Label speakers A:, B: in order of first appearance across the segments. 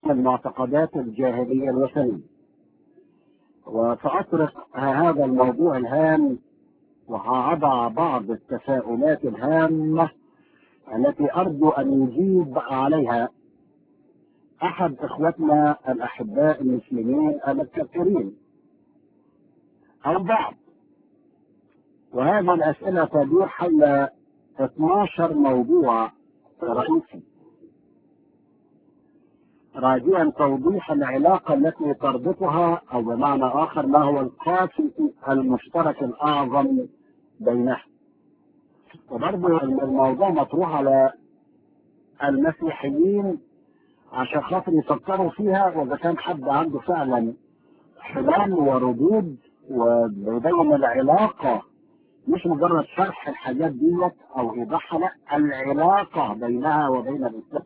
A: المعتقدات الجاهلية الوثنية وسأطرق هذا الموضوع الهام وهضع بعض التساؤلات الهامة التي أرجو أن يجيب عليها أحد إخوتنا الأحباء المسلمين المتكثرين أو بعض وهذه الأسئلة تدور حول 12 موضوع رئيسي راجيا توضيح العلاقة التي تربطها أو بمعنى آخر ما هو القاسم المشترك الأعظم بينها وبرضه الموضوع مطروح على المسيحيين عشان خاطر يفكروا فيها وإذا كان حد عنده فعلا حلال وردود وبيبين العلاقة مش مجرد شرح الحاجات ديت أو إيضاحها لا العلاقة بينها وبين الإسلام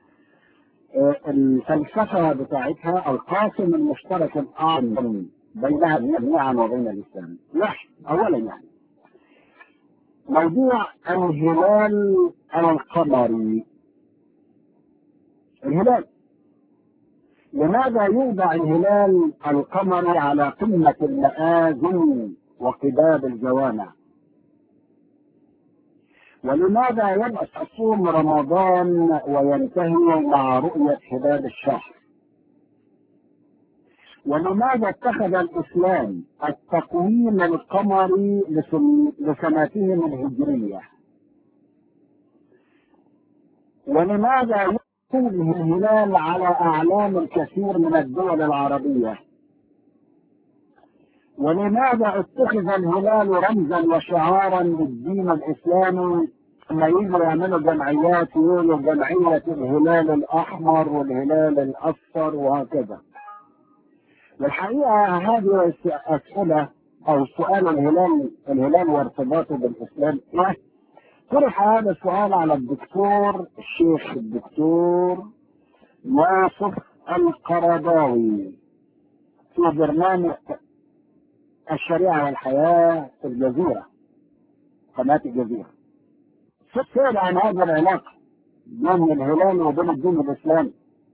A: الفلسفة بتاعتها القاسم المشترك الأعظم بينها جميعا وبين الإسلام واحد أولا يعني موضوع الهلال القمري الهلال لماذا يوضع الهلال القمري على قمة المآذن وقباب الجوامع ولماذا يبعث صوم رمضان وينتهي مع رؤية هلال الشهر ولماذا اتخذ الإسلام التقويم القمري لسنتهم الهجرية ولماذا يكون الهلال على أعلام الكثير من الدول العربية ولماذا اتخذ الهلال رمزا وشعارا للدين الاسلامي لما يجوا يعملوا جمعيات يقولوا جمعية الهلال الأحمر والهلال الأصفر وهكذا. والحقيقة هذه أسئلة أو سؤال الهلال الهلال وارتباطه بالإسلام طرح هذا السؤال على الدكتور الشيخ الدكتور ناصف القرضاوي في برنامج الشريعة والحياة في الجزيرة قناة الجزيرة سئل عن هذا العلاقة بين الهلال وبين الدين الإسلامي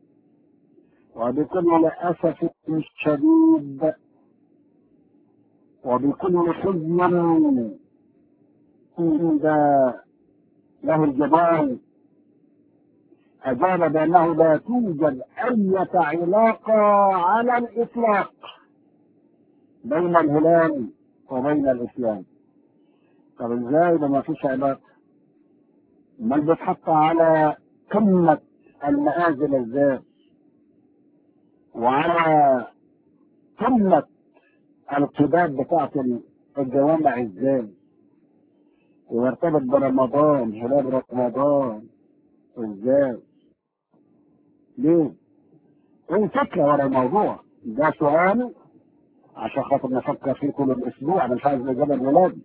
A: وبكل أسف شديد وبكل حزن عند له الجبال أجاب بأنه لا توجد أي علاقة على الإطلاق بين الهلال وبين الإسلام طب ازاي ده ما فيش علاقة امال بيتحط على قمة المآزل ازاي وعلى قمة القباب بتاعت الجوامع ازاي ويرتبط برمضان هلال رمضان ازاي ليه؟ ايه الفكرة ورا الموضوع؟ ده سؤال عشان خاطر نفكر فيه طول الاسبوع انا مش عايز الاجابه الميلادي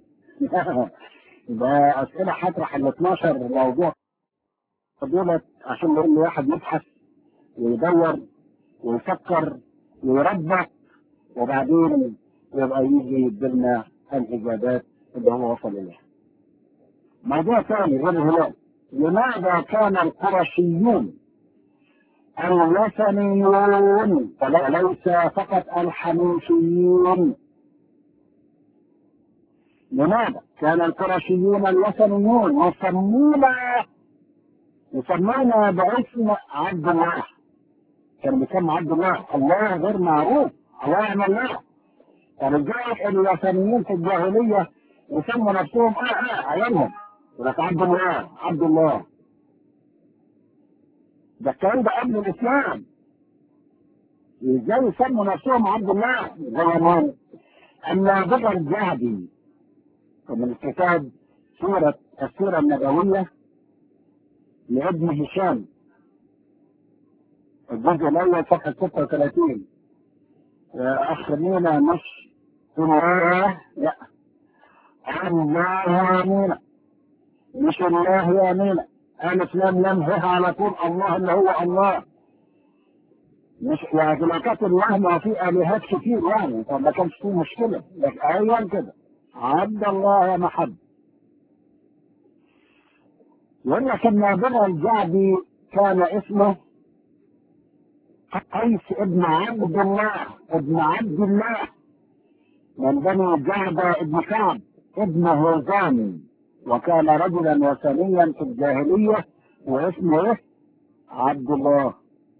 A: ده اسئله هطرح ال 12 موضوع دولت عشان نقول لواحد يبحث ويدور ويفكر ويربع وبعدين يبقى يجي يديلنا الاجابات اللي هو وصل اليها. موضوع ثاني غير الهلال لماذا كان القرشيون الوثنيون وليس فقط الحنوفيون لماذا؟ كان القرشيون الوثنيون يسمون يسمون باسم عبد الله كان بيسمى عبد الله الله غير معروف الله يعمل الله فلذلك الوثنيين في الجاهلية يسموا نفسهم اه اه عيالهم يقول لك عبد الله عبد الله ده الكلام ده قبل الاسلام ازاي يسموا نفسهم عبد الله زي ما النابغه الذهبي من الكتاب سورة السورة النبوية لابن هشام الجزء الأول صفحة 36 يا أخ مينا مش الله لا الله يمينة مش الله يمينة ألف لام لام ه على طول الله اللي هو الله مش يعني لو كانت الله ما في آلهات كتير يعني طب ما كانش فيه مشكلة لكن أيوة كده عبد الله يا محب يقول لك النابغة الجعدي كان اسمه قيس ابن عبد الله ابن عبد الله من بني جعبة ابن كعب ابن هوزان وكان رجلا وثنيا في الجاهلية واسمه ايه؟ عبد الله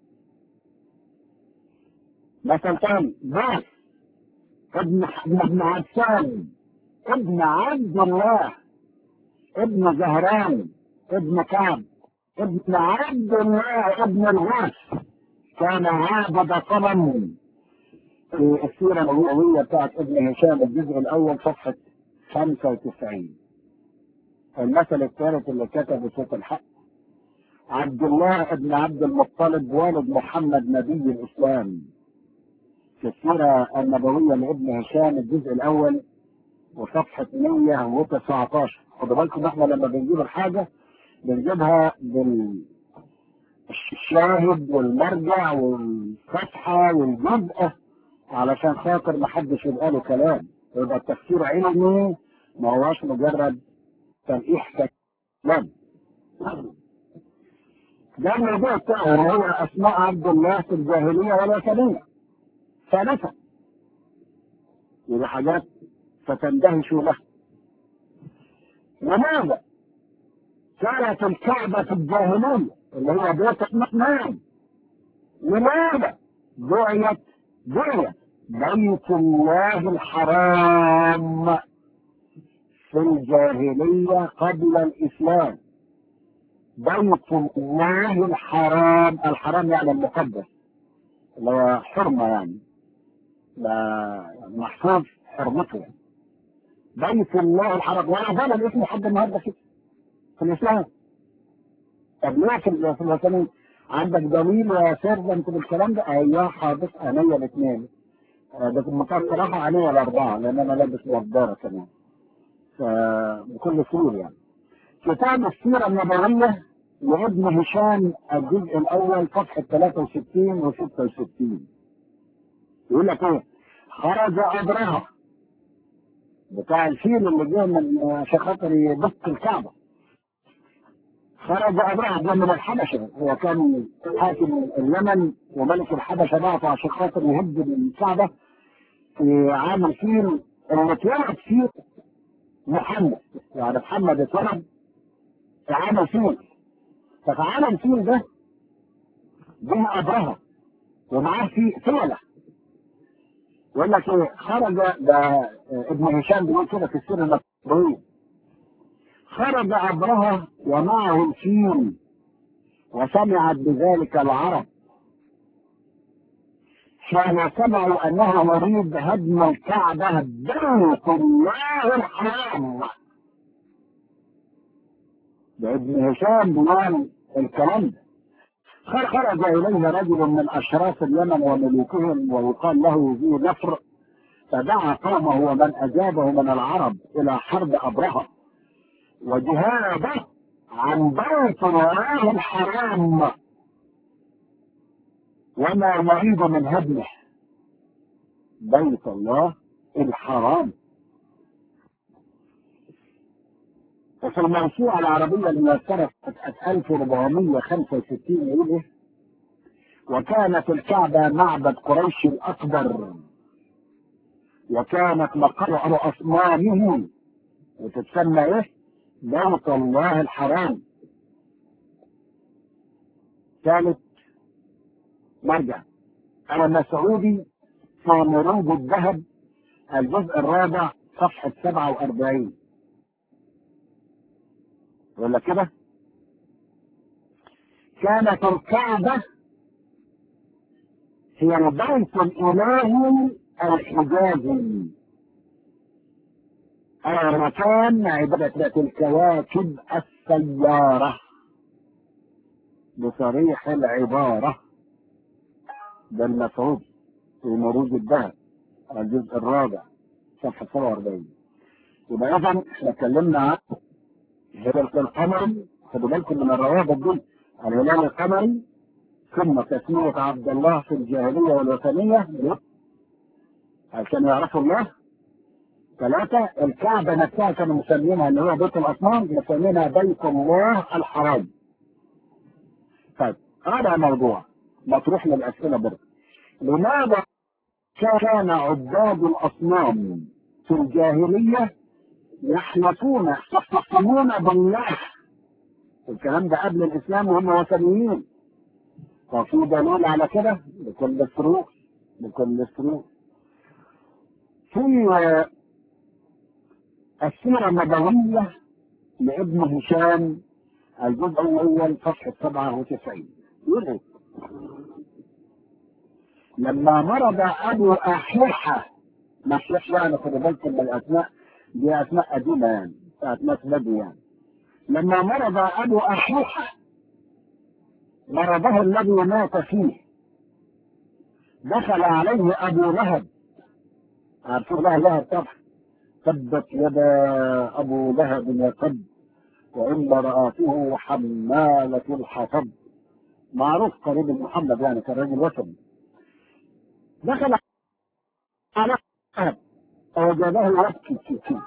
A: مثل ثاني باس ابن ابن عبسان ابن عبد الله ابن زهران ابن كعب ابن عبد الله ابن الغاث كان عابد صنم في السيرة النبوية بتاعت ابن هشام الجزء الأول صفحة 95 المثل الثالث اللي كتبه صوت الحق عبد الله ابن عبد المطلب والد محمد نبي الإسلام في السيرة النبوية لابن هشام الجزء الأول وصفحة 119 خدوا بالكم احنا لما بنجيب الحاجة بنجيبها بالشاهد والمرجع والفتحة والجزء علشان خاطر محدش يبقى له كلام يبقى التفسير علمي ما هواش مجرد تلقيح كلام ده الموضوع بتاعه هو اسماء عبد الله في الجاهليه والوثنيه ثالثا يبقى حاجات فتندهشوا له لماذا كانت الكعبة في الجاهلية اللي هي بيت الرحمن لماذا دعيت دعيت بيت الله الحرام في الجاهلية قبل الإسلام بيت الله الحرام الحرام يعني المقدس اللي هو حرمة يعني لا محفوظ حرمته يعني. بيت الله الحرام ولا زال الاسم لحد النهارده كده في الاسلام طب ليه في في الوثنية عندك دليل يا سيرفنت بالكلام ده ايوه حاضر عينيا الاثنين بس المكان صراحة عينيا الأربعة لأن أنا لابس نظارة كمان فبكل سرور يعني كتاب السيرة النبوية لابن هشام الجزء الأول صفحة 63 و 66 يقول لك إيه؟ خرج أبرهة بتاع الفيل اللي جه من عشان خاطر يبث الكعبة خرج أبرهة ده من الحبشة هو كان حاكم اليمن وملك الحبشة بعته عشان خاطر يهد الكعبة في عام الفيل اللي اتولد فيه محمد يعني محمد اتولد في عام الفيل ففي عام الفيل ده جه أبرهة ومعاه في فيلة يقول لك ايه خرج ده ابن هشام بيقول كده في السيره النبويه خرج ابرهه ومعه الفيل وسمعت بذلك العرب حين سمعوا انه يريد هدم الكعبه بيت الله الحرام ده ابن هشام بيقول الكلام ده خرج إليه رجل من أشراف اليمن وملوكهم ويقال له ذي نفر فدعا قومه ومن أجابه من العرب إلى حرب أبرهة وجهاده عن بيت الله الحرام وما يريد من هدمه بيت الله الحرام وفي الموسوعة العربية الميسرة سنة 1465 يقول إيه؟ وكانت الكعبة معبد قريش الأكبر وكانت مقر أصنامه وتتسمى إيه؟ بيت الله الحرام ثالث مرجع أنا مسعودي في مروج الذهب الجزء الرابع صفحة 47 ولا كده كانت الكعبة هي البيت الإلهي الحجازي المكان عبادة الكواكب السيارة بصريح العبارة ده المفعول في مروج الذهب الجزء الرابع صفحة 47 يبقى إذا احنا اتكلمنا عن الهلال القمري خدوا بالكم من الروابط دي الهلال القمري ثم تسمية عبد الله في الجاهلية والوثنية عشان يعرفوا الله ثلاثة الكعبة نفسها كانوا مسمينها اللي هو بيت الأصنام مسمينها بيت الله الحرام طيب هذا موضوع مطروح للأسئلة برضه لماذا كان عباد الأصنام في الجاهلية يحلفون يحتفظون بالله الكلام ده قبل الإسلام وهم وثنيين ففي دليل على كده بكل سرور بكل سرور في السيرة النبوية لابن هشام الجزء الأول صفحة 97 يقول إيه؟ لما مرض أبو أحيحة مشيخ يعني خدوا بالكم من الأسماء دي أسماء قديمة يعني بتاعت ناس بدو يعني لما مرض أبو أحيحة مرضه الذي مات فيه دخل عليه أبو لهب عارفين له لهب طبعا تبت يدا أبو لهب وقد وإن رآته حمالة الحطب معروف قريب محمد يعني كان راجل وثني دخل على لهب فوجده يبكي كثير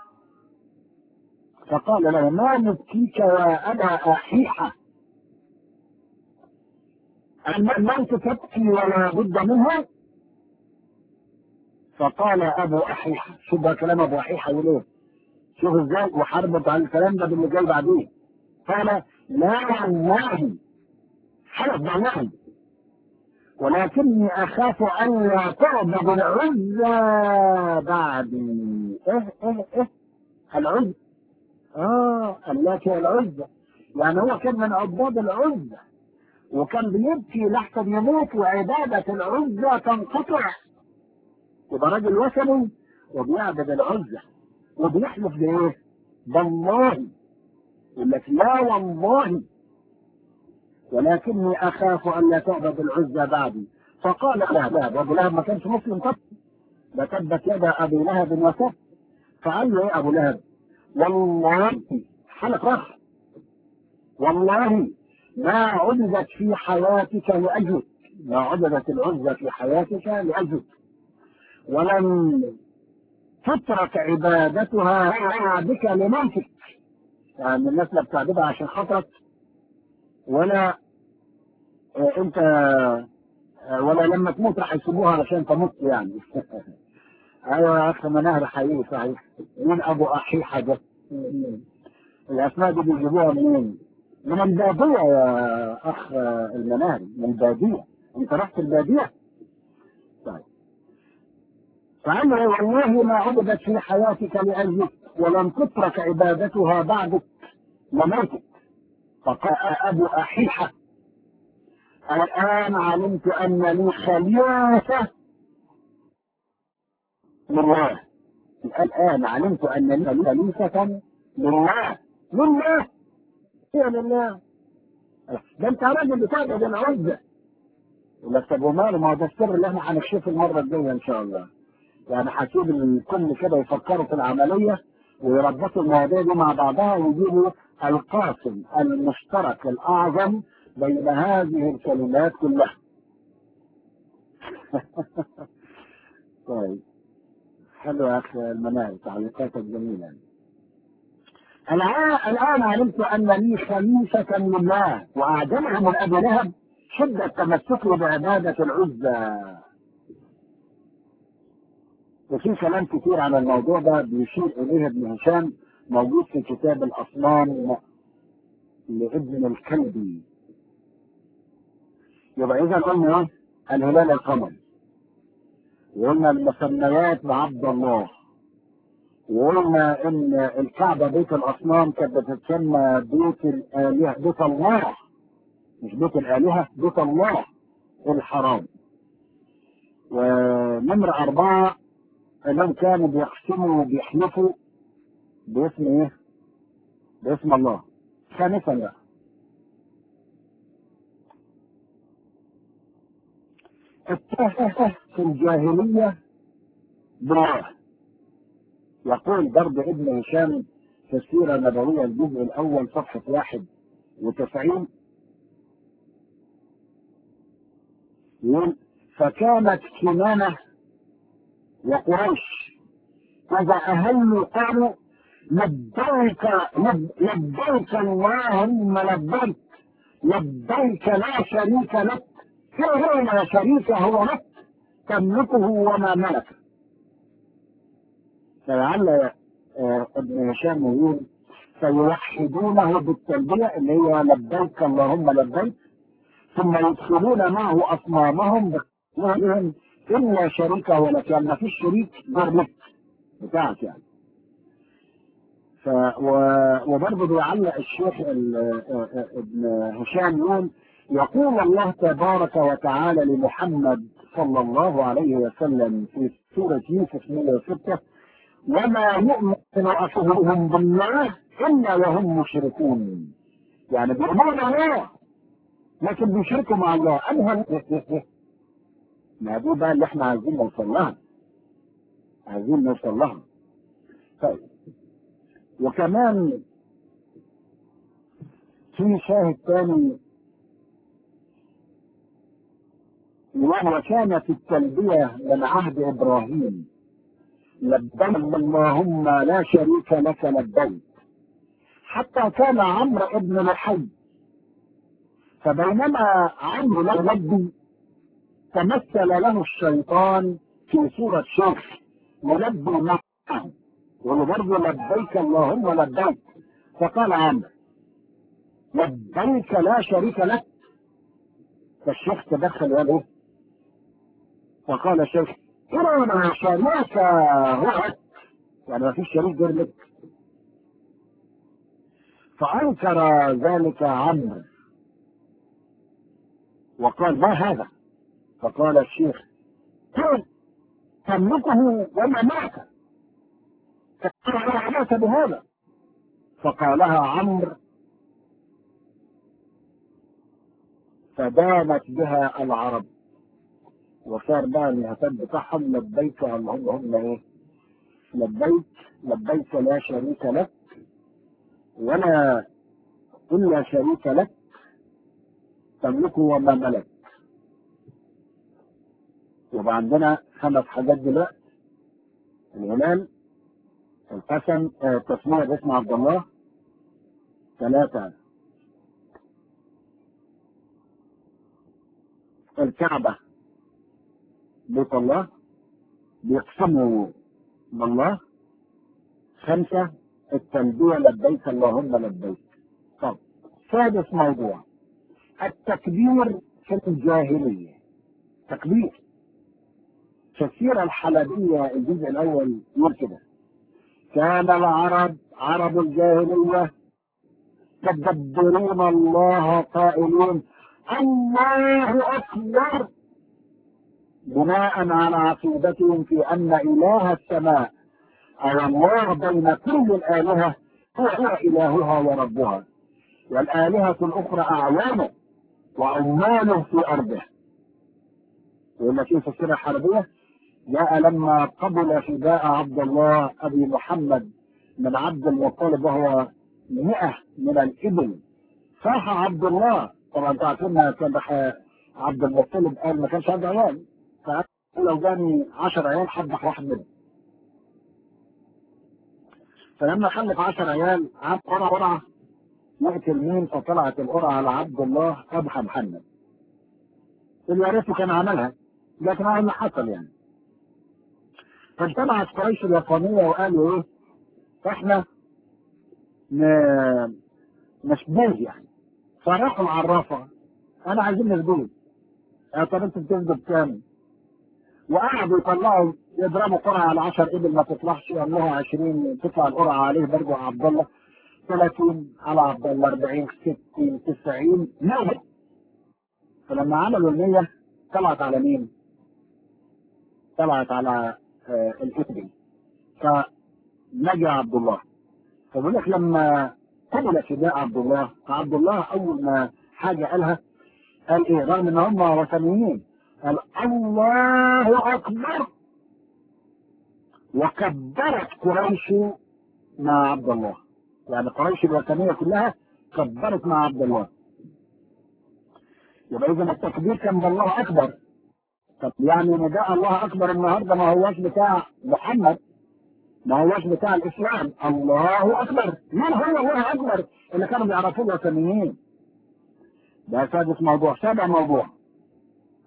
A: فقال له ما نبكيك يا أبا أحيحة أما الموت تبكي ولا بد منها فقال أبو أحيحة شوف بقى كلام أبو أحيحة يقول إيه شوف إزاي وحربط على الكلام ده باللي جاي بعديه قال لا والله حلف بالله ولكني أخاف أن لا تعبد العزى بعدي إيه إيه إيه العزى آه التي العزى يعني هو كان من عباد العزى وكان بيبكي لحسن يموت وعبادة العزى تنقطع يبقى راجل وثني وبيعبد العزى وبيحلف بايه؟ بالله يقول لك لا والله ولكني اخاف ان لا تعبد العزى بعدي فقال لا لا ابو لهب ما كانش مسلم قط ده تبت يد ابي لهب وتب فقال له ايه ابو لهب والله حلف رخ والله ما عبدت في حياتك لأجلك ما عبدت العزة في حياتك لأجلك ولم تترك عبادتها بك لموتك يعني الناس لا بتعبدها عشان خاطرك ولا آه انت آه ولا لما تموت راح يسيبوها علشان تموت يعني ايوه يا اخي مناهر حقيقي صحيح مين ابو احيحه ده الاسماء دي بيجيبوها منين؟ من البادية يا أخ المناري من البادية أنت رحت البادية طيب فعمر والله ما عبدت في حياتك لأجلك ولم تترك عبادتها بعدك وموتك فقال أبو أحيحة الآن علمت أن لي خليفة لله الآن علمت أن لي خليفة لله لله يا لله ده انت راجل بتعبد العزة يقول لك طب وماله ما هو ده السر اللي احنا هنكشفه المرة الجاية ان شاء الله يعني هسيب الكل كده يفكروا في العملية ويربطوا المواضيع دي مع بعضها ويجيبوا القاسم المشترك الأعظم بين هذه الكلمات كلها طيب حلو يا أخي المناهج تعليقاتك جميلة الآن الآن علمت أن لي خليفة لله وأعجبها من أبي لهب شدة تمسكه بعبادة العزى وفي كلام كتير عن الموضوع ده بيشير إليه ابن هشام موجود في كتاب الأصنام لابن الكلبي يبقى إذا قلنا إيه؟ الهلال القمري وقلنا المسميات لعبد الله وقلنا ان الكعبه بيت الاصنام كانت بتتسمى بيت الالهه بيت الله مش بيت الالهه بيت الله الحرام ونمرة أربعة انهم كانوا بيقسموا وبيحلفوا باسم ايه؟ باسم الله خامسا بقى التهته في الجاهلية بالله يقول برضه ابن هشام في السيرة النبوية الجزء الأول صفحة واحد وتسعين يقول فكانت كنانة وقريش إذا أهلوا قالوا لبيك لب لبيك اللهم لبيك لبيك لا شريك لك فرعون شريكه لك تملكه وما ملك فلعل ابن هشام يقول فيوحدونه بالتلبية اللي هي لبيك اللهم لبيك ثم يدخلون معه أصنامهم بقولهم إلا شريكه ولك يعني ما فيش شريك غير لك بتاعك يعني ف و... وبرضه بيعلق الشيخ ابن هشام يقول يقول الله تبارك وتعالى لمحمد صلى الله عليه وسلم في سورة يوسف 106 وما يؤمن أكثرهم بالله إلا وهم مشركون يعني بيؤمنون الله لكن بيشركوا مع الله أنهى ما دي بقى اللي احنا عايزين نوصل لها عايزين نوصل لها طيب وكمان في شاهد ثاني وهو كانت التلبية من عهد إبراهيم لبيك اللهم لا شريك لك لبيك حتى كان عمرو ابن لحي فبينما عمرو لبي تمثل له الشيطان في صورة شيخ يلبي معه وبرضه لبيك اللهم لبيك فقال عمرو لبيك لا شريك لك فالشيخ تدخل وقال فقال الشيخ إنما شريك هو يعني ما فيش شريك غير لك فأنكر ذلك عمرو وقال ما هذا فقال الشيخ قل تملكه وما معك فقال لا علاقة بهذا فقالها عمرو فدامت بها العرب وصار بقى الهتاف بتاعهم لبيك اللهم هم ايه لبيك لبيك لا شريك لك ولا إلا شريك لك تملكه وما ملك يبقى عندنا خمس حاجات دلوقتي الهلال القسم التسمية باسم عبد الله ثلاثة الكعبة بيت الله بيقسموا بالله خمسة التلبية لبيك اللهم لبيك طب سادس موضوع التكبير في الجاهلية تكبير في السيرة الحلبية الجزء الأول يقول كده كان العرب عرب الجاهلية يتدبرون الله قائلين الله أكبر بناء على عقيدتهم في أن إله السماء أو الله بين كل الآلهة هو هو إلهها وربها والآلهة الأخرى أعوانه وعماله في أرضه يقول لك في السيرة الحربية جاء لما قبل فداء عبد الله أبي محمد من عبد المطلب وهو مئة من الإبل صاح عبد الله طبعا تعرفون كان عبد المطلب قال ما كانش عنده عيال فقال لو جاني 10 عيال حبح واحد منهم فلما خلف 10 عيال عاد قرعه قرعه يقتل مين فطلعت القرعه على عبد الله ابحى محمد اللي عرفه كان عملها لكن هذا اللي حصل يعني فاجتمعت قريش اليابانية وقالوا ايه احنا ن... نسجد يعني فراحوا العرافة انا عايزين نسجد يا طب انت بتسجد كام وقعدوا يطلعوا يضربوا قرعة على 10 ابل ما تطلعش يعملوها 20 تطلع القرعة عليه برضه عبد الله 30 على عبد الله 40 60 90 100 فلما عملوا ال 100 طلعت على مين؟ طلعت على آه الابل فنجا عبد الله فبقول لك لما قبل فداء عبد الله فعبد الله اول ما حاجه قالها قال ايه رغم ان هم وثنيين قال الله اكبر وكبرت قريش مع عبد الله يعني قريش الوثنيه كلها كبرت مع عبد الله يبقى اذا التكبير كان بالله اكبر طب يعني نداء الله اكبر النهارده ما هواش بتاع محمد ما هواش بتاع الاسلام الله اكبر من هو الله اكبر اللي كانوا بيعرفوه الوثنيين ده سادس موضوع سابع موضوع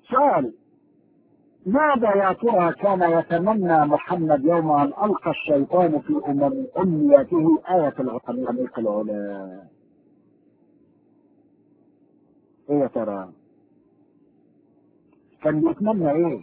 A: سؤال ماذا يا ترى كان يتمنى محمد يوم ان القى الشيطان في امم امنيته آية العميق العلا ايه يا ترى كان بيتمنى ايه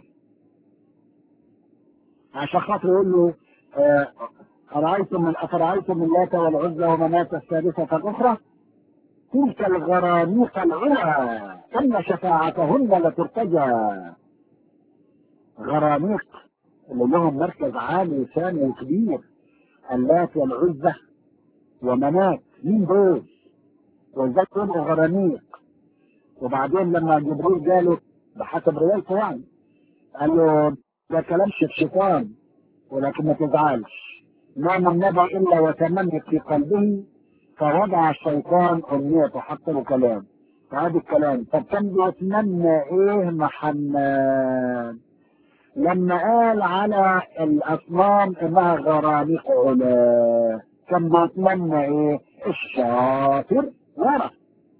A: عشان خاطر يقول له آه، أرأيتم من أفرأيتم اللات والعزى ومناة الثالثة الأخرى تلك الغرانيق العلى إن شفاعتهن لترتجى غرانيق اللي لهم مركز عالي ثاني وكبير اللات والعزة ومناة مين دول؟ وازاي يبقوا غرانيق وبعدين لما جبريل قاله بحسب روايته يعني قال له ده كلام الشيطان ولكن ما تزعلش ما من نبأ إلا وتمنت في قلبه فوضع الشيطان أمنيته حط له كلام فهذا الكلام طب كان بيتمنى إيه محمد لما قال على الأصنام إنها غرانيق علا كان بيتمنى إيه الشاطر ورا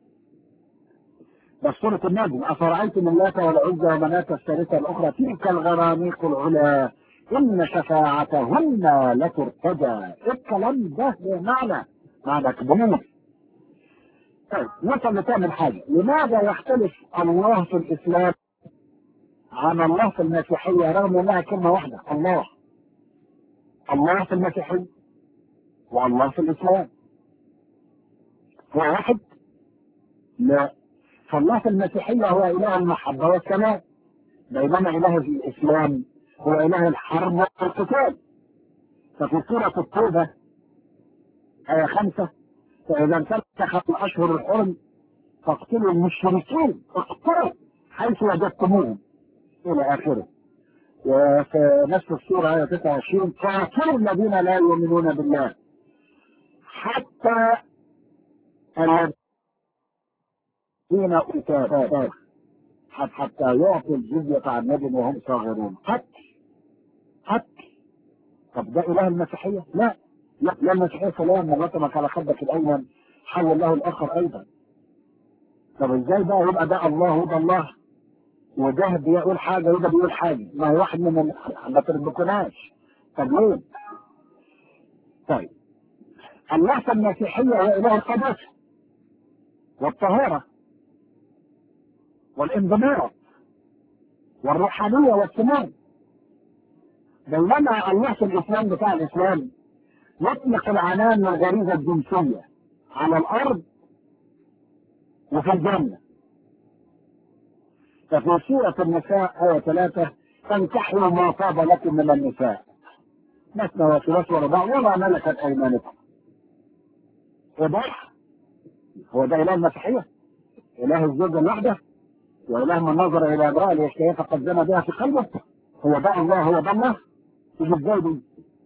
A: بس سورة النجم أفرأيتم اللات والعزى ومناة الثالثة الأخرى تلك الغرانيق العلا إن شفاعتهن لترتجى الكلام ده له معنى معنى كبير طيب نصل لتعمل حاجة لماذا يختلف الله في الإسلام عن الله في المسيحية رغم أنها كلمة واحدة الله الله في المسيحية والله في الإسلام هو واحد لا فالله في المسيحية هو إله المحبة والسلام بينما إله في الإسلام هو إله الحرب والقتال ففي سورة التوبة آية خمسة فإذا انسلخت الأشهر الحرم فاقتلوا المشركين اقتلوا حيث وجدتموهم إلى آخره وفي نفس السورة آية 29 قاتلوا الذين لا يؤمنون بالله حتى الذين أوتوا حتى يعطوا الجزية عن يد وهم صاغرون قتل قتل طب ده إله المسيحية؟ لا لا لا المسيحية سلام مرتبك على خدك الأيمن حول له الآخر أيضا طب ازاي بقى يبقى ده الله وده الله وده بيقول حاجة وده بيقول حاجة ما هو واحد من ما تربكناش طب ليه؟ طيب الله في المسيحية هو إله القدس والطهارة والانضباط والروحانية والسمو بينما الله في الإسلام بتاع الإسلام يطلق العنان والغريزة الجنسية على الأرض وفي الجنة ففي سورة النساء آية ثلاثة فانكحوا ما طاب لكم من النساء مثنى وثلاث ورباع وما ملكت أيمانكم وضح هو ده إله المسيحية إله الزوجة الواحدة وإله من نظر إلى امرأة ليشتهيها فقد زنى بها في قلبه هو ده الله هو ده الله تيجي ازاي دي؟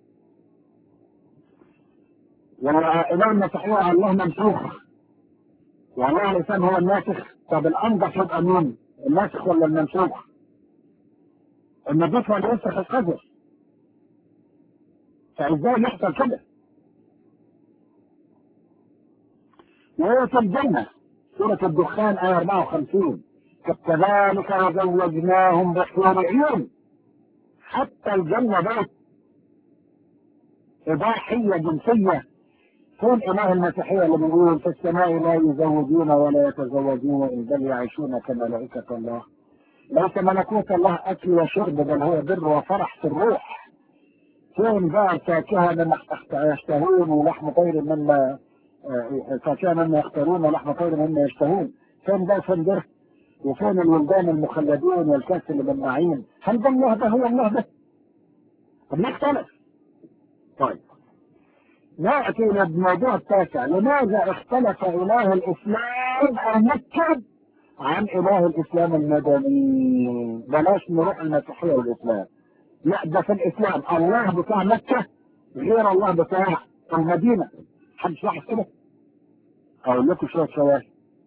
A: وإله المسيحية الله منسوخ والله الإنسان هو الناسخ طب الأنضف يبقى مين؟ الناسخ ولا المنسوخ؟ النضيف ولا ينسخ القدر فإزاي يحصل كده؟ وهي في الجنة سورة الدخان آية 54 كذلك وزوجناهم بحور عيون حتى الجنة بقت إباحية جنسية فين إله المسيحية اللي بيقول في السماء لا يزوجون ولا يتزوجون بل يعيشون كملائكة الله ليس ملكوت الله أكل وشرب بل هو بر وفرح في الروح فين بقى الفاكهة مما يشتهون ولحم طير مما فاكهة مما يختارون ولحم طير مما يشتهون فين ده فين ده وفين الولدان المخلدون والكاس اللي بالنعيم هل ده الله ده هو الله ده؟ طب ما اختلف طيب نأتي إلى الموضوع التاسع لماذا اختلف إله الإسلام المكي عن إله الإسلام المدني بلاش نروح المسيحية والإسلام لا ده في الإسلام الله بتاع مكة غير الله بتاع المدينة حد لاحظ كده؟ أقول لكم شوية شواهد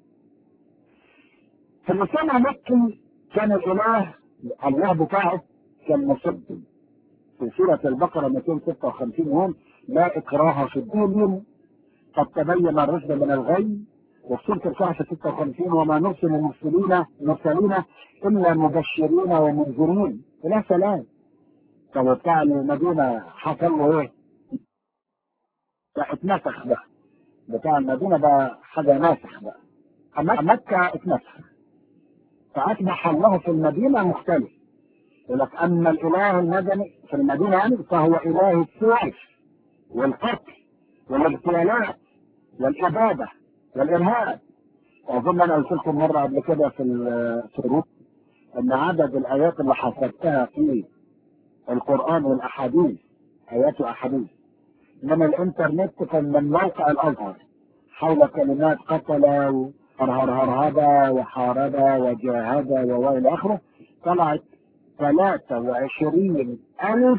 A: في الإسلام المكي كان الإله الله بتاعه كان مسبب في سورة البقرة 256 هم لا إكراه في الدين قد تبين الرشد من الغي وفي سورة الكهف 56 وما نرسل المرسلين مرسلين إلا مبشرين ومنذرين إلى سلام طب بتاع المدينة حصل له إيه؟ ده اتنسخ بقى بتاع المدينة ده حاجة ناسخ بقى أما مكة اتنسخ فأصبح الله في المدينة مختلف يقول لك أما الإله المدني في المدينة يعني فهو إله السيف والقتل والاغتيالات والإبادة والإرهاب وأظن أنا قلت لكم مرة قبل كده في الشروط أن عدد الآيات اللي حسبتها في القرآن والأحاديث آيات وأحاديث من الإنترنت كان من موقع الأزهر حول كلمات قتل هرهرهرهبة وحارب وجاهد وإلى آخره طلعت 23 ألف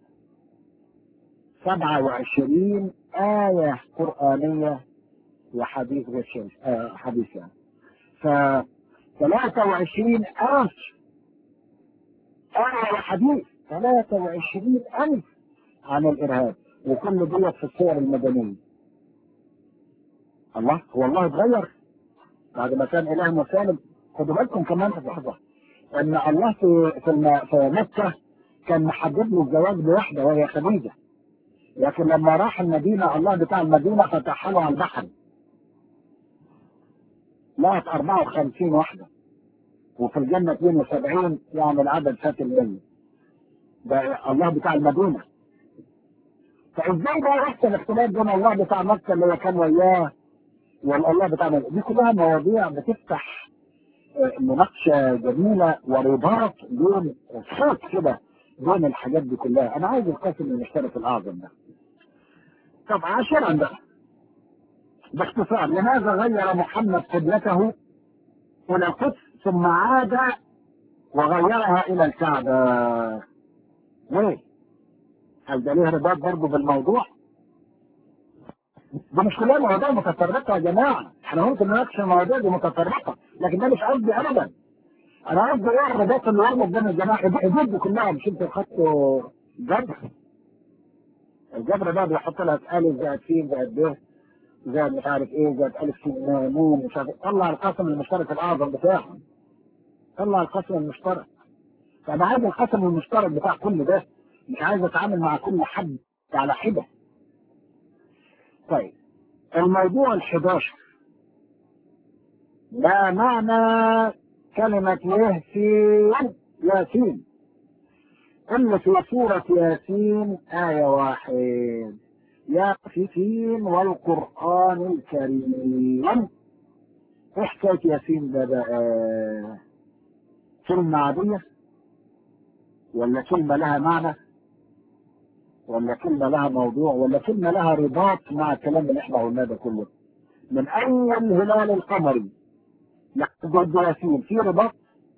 A: 27 آية قرآنية وحديث غير شريف آه حديث يعني ف 23 ألف آية وحديث 23 ألف عن الإرهاب وكل دول في الصور المدنية الله هو الله اتغير بعد ما كان إله مسالم خدوا بالكم كمان في لحظة ان الله في في, الم... في مكه كان محدد له الزواج بواحده وهي خديجه لكن لما راح المدينه الله بتاع المدينه فتح له على البحر لقت 54 واحده وفي الجنه 72 يعني العدد فات المية ده الله بتاع المدينه فازاي بقى يحصل اختلاف بين الله بتاع مكه اللي هو كان وياه والله بتاع المدينة. دي كلها مواضيع بتفتح مناقشه جميله ورباط بين صوت كده بين الحاجات دي كلها انا عايز القاسم المشترك الاعظم ده طب عاشرا بقى باختصار لماذا غير محمد قبلته الى القدس ثم عاد وغيرها الى الكعبه ليه؟ هل ده ليه رباط برضه بالموضوع؟ دي مش كلها مواضيع متفرقه يا جماعه احنا ممكن نناقش المواضيع دي متفرقه لكن ده مش قصدي ابدا انا قصدي ايه الرباط اللي يربط بين الجماعه الحدود دي كلها مش انتوا خدتوا جبر الجبر ده بيحط لك الف زائد س زائد ب زائد مش عارف ايه زائد الف س نون مش عارف طلع القسم المشترك الاعظم بتاعهم طلع القسم المشترك فانا عايز القسم المشترك بتاع كل ده مش عايز اتعامل مع كل حد على حده طيب الموضوع ال 11 ما معنى كلمة ياسين ياسين إن في سورة ياسين آية واحد ياسين والقرآن الكريم إيه حكاية ياسين ده بقى كلمة عادية ولا كلمة لها معنى ولا كلمة لها موضوع ولا كلمة لها رباط مع الكلام اللي احنا قلناه ده كله من أول هلال القمري لحد ياسين في رباط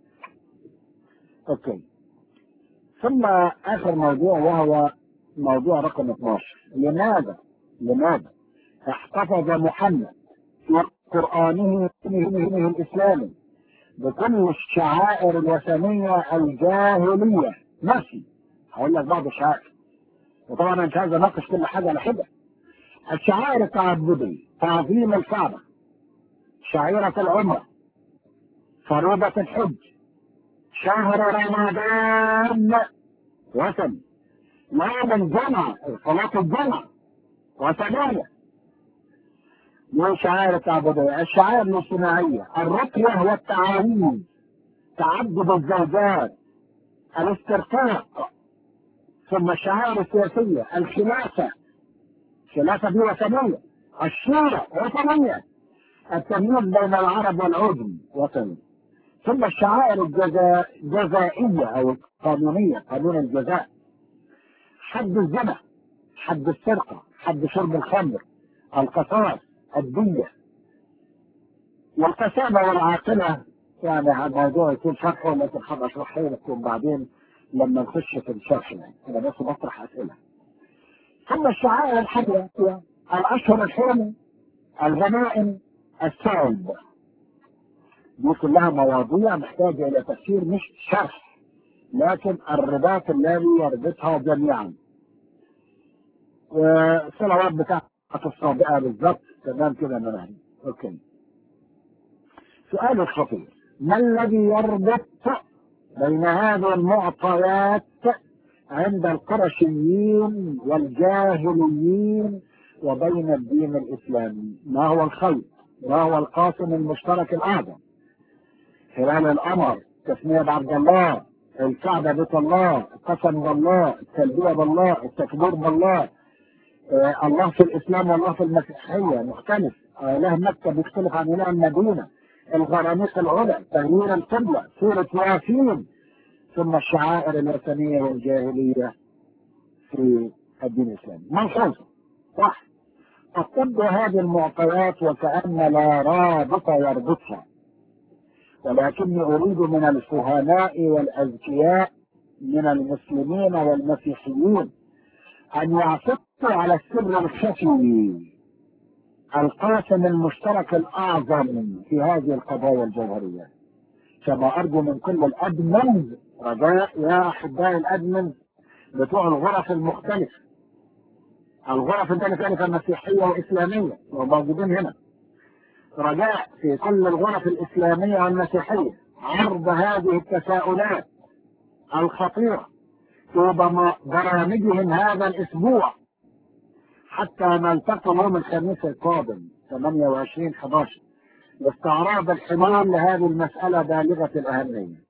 A: اوكي ثم اخر موضوع وهو موضوع رقم 12 لماذا لماذا احتفظ محمد في قرآنه الإسلامي بكل الشعائر الوثنية الجاهلية ماشي هقول لك بعض الشعائر وطبعا انا مش عايز اناقش كل حاجة على حدة الشعائر التعبدية تعظيم الكعبة شعيرة العمرة فريضة الحج شهر رمضان وثن يوم الجمعة صلاة الجمعة وثمانية من شعائر التعبدية الشعائر الاجتماعية الرقية والتعاويذ تعدد الزوجات الاسترقاق ثم الشعائر السياسية الخلافة خلافة دي وثنية الشورى وثنية التمييز بين العرب والعجم وطني ثم الشعائر الجزائية أو القانونية قانون الجزاء حد الزنا حد السرقة حد شرب الخمر القصاص الدية والقسامة والعاقلة يعني هذا الموضوع يكون شرحه لكن هبقى اشرحه لكم بعدين لما نخش في الشرح يعني انا بس بطرح اسئله ثم الشعائر الحجة الاشهر الحرم الغنائم السلب دي كلها مواضيع محتاجة إلى تفسير مش شرح لكن الرباط الذي يربطها جميعا والصلوات بتاعت الصابئة بالظبط تمام كده يا منهج اوكي سؤال خطير ما الذي يربط بين هذه المعطيات عند القرشيين والجاهليين وبين الدين الإسلامي ما هو الخيط ما هو القاسم المشترك الأعظم هلال القمر تسمية بعبد الله الكعبة بيت الله القسم بالله التلبية بالله التكبير بالله آه الله في الإسلام والله في المسيحية مختلف إله مكة بيختلف عن إله المدينة الغرانيق العلا تغيير القبلة سورة ياسين ثم الشعائر الوثنية والجاهلية في الدين الإسلامي ملحوظة صح قد تبدو هذه المعطيات وكأن لا رابط يربطها ولكني أريد من الفهماء والأذكياء من المسلمين والمسيحيين أن يعتقدوا على السر الخفي القاسم المشترك الأعظم في هذه القضايا الجوهرية كما أرجو من كل الأدمن رجاء يا أحبائي الأدمن بتوع الغرف المختلفة الغرف المختلفة المسيحية والإسلامية وموجودين هنا رجاء في كل الغرف الإسلامية والمسيحية عرض هذه التساؤلات الخطيرة في برامجهم هذا الأسبوع حتى نلتقي يوم الخميس القادم 28 11 لاستعراض الحمار لهذه المسألة بالغة الأهمية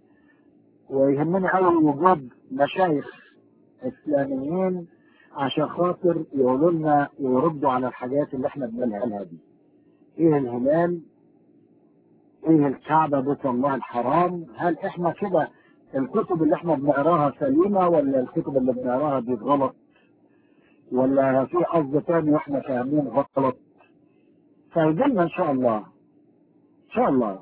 A: ويهمني أوي وجود مشايخ إسلاميين عشان خاطر يقولوا لنا ويردوا على الحاجات اللي احنا بنقولها دي ايه الهلال ايه الكعبة بيت الله الحرام هل احنا كده الكتب اللي احنا بنقراها سليمة ولا الكتب اللي بنقراها دي غلط ولا في قصد تاني واحنا فاهمين غلط فيجينا ان شاء الله ان شاء الله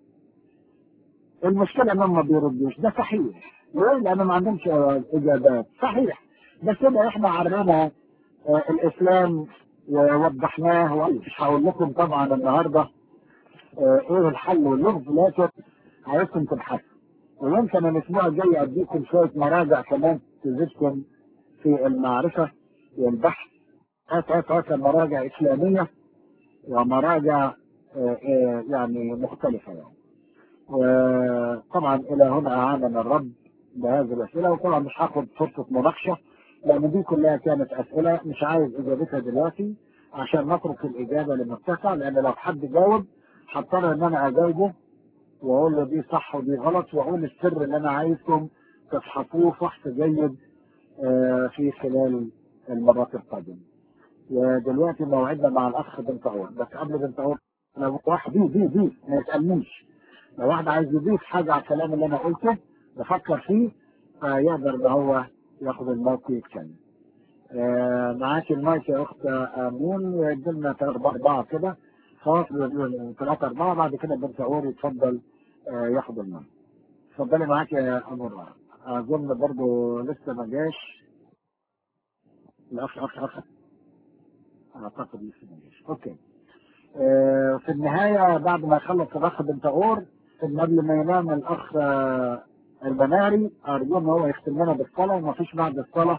A: المشكلة انهم ما بيردوش ده صحيح ليه؟ لان ما عندهمش اجابات صحيح بس كده احنا عرفنا اه الاسلام ووضحناه ومش هقول لكم طبعا النهارده اه ايه الحل واللغز لكن عايزكم تبحثوا ويمكن الاسبوع الجاي اديكم شويه مراجع كمان تزيدكم في المعرفه والبحث هات مراجع اسلاميه ومراجع اه يعني مختلفه يعني وطبعا الى هنا اعاننا الرب بهذه الاسئله وطبعا مش هاخد فرصه مناقشه لان دي كلها كانت اسئله مش عايز اجابتها دلوقتي عشان نترك الاجابه للمتسع لان لو حد جاوب هضطر ان انا اجاوبه واقول له دي صح ودي غلط واقول السر اللي انا عايزكم تفحصوه فحص جيد في خلال المرات القادمه. ودلوقتي موعدنا مع الاخ بنت عور بس قبل بنت عور انا واحد دي دي دي ما يسالنيش لو واحد عايز يضيف حاجه على الكلام اللي انا قلته بفكر فيه فيقدر ان هو ياخد المايك ويتكلم. آه معاك المايك يا اخت امون ويدي لنا ثلاثة اربعة كده خلاص ثلاثة اربعة بعد كده بنت عور يتفضل آه ياخد المايك. اتفضلي معاك يا امور اظن برضه لسه ما جاش الاخ اخ اخ اعتقد لسه ما جاش اوكي. آه في النهاية بعد ما يخلص الاخ بنت عور قبل ما ينام الاخ آه البناري ارجو ان هو يختم لنا بالصلاه وما فيش بعد الصلاه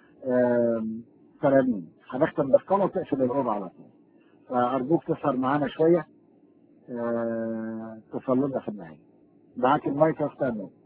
A: ترانيم هنختم بالصلاه وتقفل الاوضه على طول فارجوك تسهر معانا شويه تصلي لنا في النهايه معاك المايك يا استاذ